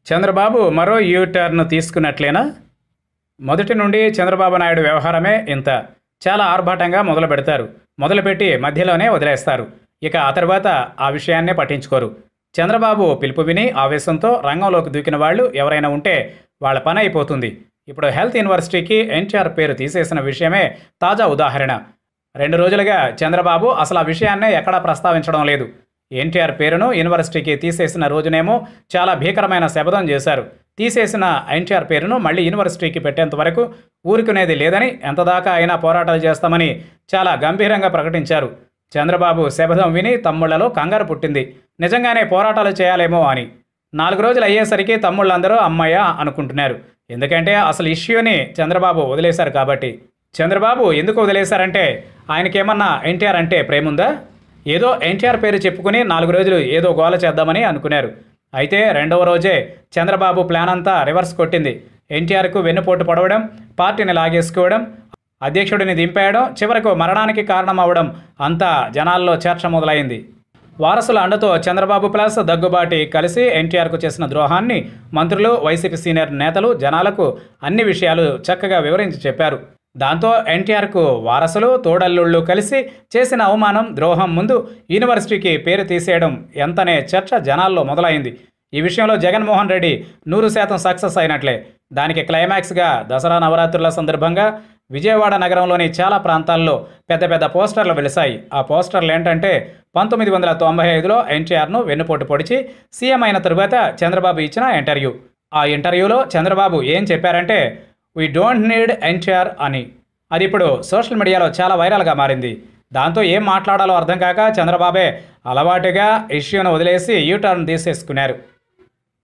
చంద్రబాబు మరో you turn తీసుకున్నట్లేనా మొదటి నుండి చంద్రబాబు నాయుడు వ్యవహారమే ఇంత చాలా ఆర్భాటంగా మొదలు పెడతారు మొదలుపెట్టి మధ్యలోనే వదిలేస్తారు ఇక ఆ తర్వాత ఆ విషయాన్నే పట్టించుకోరు చంద్రబాబు పిలుపు విని ఆవేశంతో రంగంలోకి దూకిన వాళ్ళు ఎవరైనా ఉంటే వాళ్ళ పని అయిపోతుంది ఇప్పుడు హెల్త్ యూనివర్సిటీకి ఎన్టీఆర్ పేరు తీసేసిన విషయమే తాజా ఉదాహరణ రెండు రోజులుగా చంద్రబాబు అసలు ఆ విషయాన్నే ఎక్కడా ప్రస్తావించడం లేదు ఎన్టీఆర్ పేరును యూనివర్సిటీకి తీసేసిన రోజునేమో చాలా భీకరమైన శపథం చేశారు తీసేసిన ఎన్టీఆర్ పేరును మళ్ళీ యూనివర్సిటీకి పెట్టేంత వరకు ఊరుకునేది లేదని ఎంతదాకా అయినా పోరాటాలు చేస్తామని చాలా గంభీరంగా ప్రకటించారు చంద్రబాబు శపథం విని తమ్ముళ్లలో కంగారు పుట్టింది నిజంగానే పోరాటాలు చేయాలేమో అని నాలుగు రోజులు అయ్యేసరికి తమ్ముళ్ళందరూ అమ్మయ్య అనుకుంటున్నారు ఎందుకంటే అసలు ఇష్యూని చంద్రబాబు వదిలేశారు కాబట్టి చంద్రబాబు ఎందుకు వదిలేశారంటే ఆయనకేమన్నా ఎన్టీఆర్ అంటే ప్రేముందా ఏదో ఎన్టీఆర్ పేరు చెప్పుకుని నాలుగు రోజులు ఏదో గోల చేద్దామని అనుకున్నారు అయితే రెండవ రోజే చంద్రబాబు ప్లాన్ అంతా రివర్స్ కొట్టింది ఎన్టీఆర్కు వెన్నుపోటు పడవడం పార్టీని లాగేసుకోవడం అధ్యక్షుడిని దింపేయడం చివరకు మరణానికి కారణం అవడం అంతా జనాల్లో చర్చ మొదలైంది వారసుల అండతో చంద్రబాబు ప్లస్ దగ్గుబాటి కలిసి ఎన్టీఆర్కు చేసిన ద్రోహాన్ని మంత్రులు వైసీపీ సీనియర్ నేతలు జనాలకు అన్ని విషయాలు చక్కగా వివరించి చెప్పారు దాంతో ఎన్టీఆర్కు వారసులు తోడల్లుళ్ళు కలిసి చేసిన అవమానం ద్రోహం ముందు యూనివర్సిటీకి పేరు తీసేయడం ఎంతనే చర్చ జనాల్లో మొదలైంది ఈ విషయంలో జగన్మోహన్ రెడ్డి నూరు శాతం సక్సెస్ అయినట్లే దానికి క్లైమాక్స్గా దసరా నవరాత్రుల సందర్భంగా విజయవాడ నగరంలోని చాలా ప్రాంతాల్లో పెద్ద పెద్ద పోస్టర్లు వెలిశాయి ఆ పోస్టర్లు ఏంటంటే పంతొమ్మిది వందల తొంభై ఐదులో ఎన్టీఆర్ను వెన్నుపోటు పొడిచి సీఎం అయిన తరువాత చంద్రబాబు ఇచ్చిన ఇంటర్వ్యూ ఆ ఇంటర్వ్యూలో చంద్రబాబు ఏం చెప్పారంటే వీ డోంట్ నీడ్ ఎన్టీఆర్ అని అది ఇప్పుడు సోషల్ మీడియాలో చాలా వైరల్గా మారింది దాంతో ఏం మాట్లాడాలో అర్థం కాక చంద్రబాబే అలవాటుగా ఇష్యూను వదిలేసి యూటర్న్ తీసేసుకున్నారు